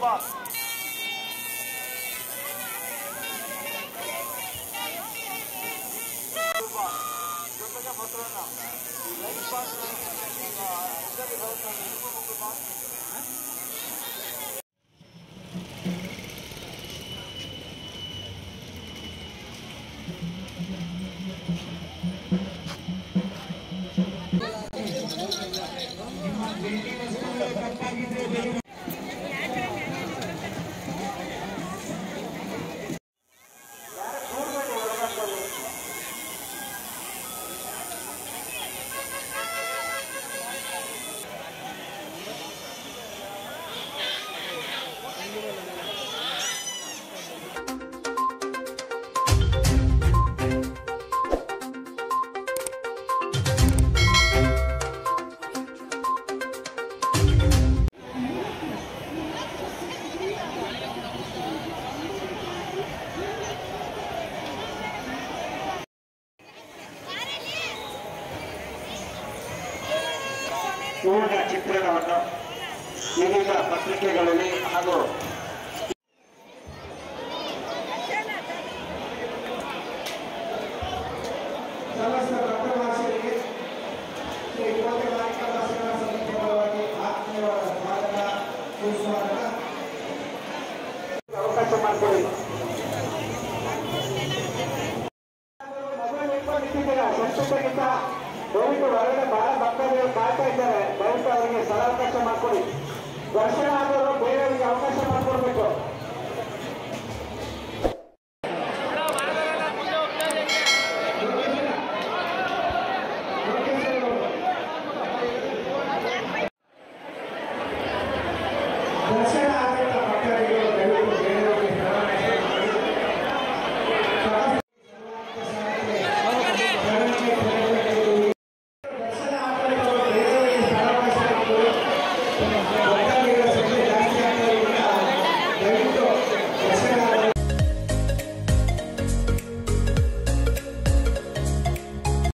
ಪೂರ್ಣ ಚಿತ್ರಣವನ್ನು ವಿವಿಧ ಪತ್ರಿಕೆಗಳಲ್ಲಿ ಹಾಗೂ ಸಮಸ್ತ ಭಕ್ತವಾಸಿಗಳಿಗೆ ಶ್ರೀ ಕೋಟೆ ಮಾಣಿಕವಾಸಿಗಳ ಸಮಿತಿ ಪರವಾಗಿ ಆತ್ಮೀಯವಾದ ಸ್ವಾಗತ ಸುಸ್ವಾಗತ ಅವಕಾಶ ಮಾಡಿಕೊಡಿ ಮೊಬೈಲ್ ಇಟ್ಕೊಂಡು ನಿಂತಿದ್ದೀರಾ ಸಂಸ್ಕೃತಕ್ಕಿಂತ ದಯವಿಟ್ಟು ಹೊರಗಡೆ ಬಹಳ ಭಕ್ತರು ಕಾಯ್ತಾ ಇದ್ದಾರೆ ದಯವಿಟ್ಟು ಅವರಿಗೆ ಸ್ಥಳಾವಕಾಶ ಮಾಡಿಕೊಡಿ ದರ್ಶನ ಆದವರು ಬೇರೆಯವರಿಗೆ ಅವಕಾಶ ಮಾಡಿಕೊಡ್ಬೇಕು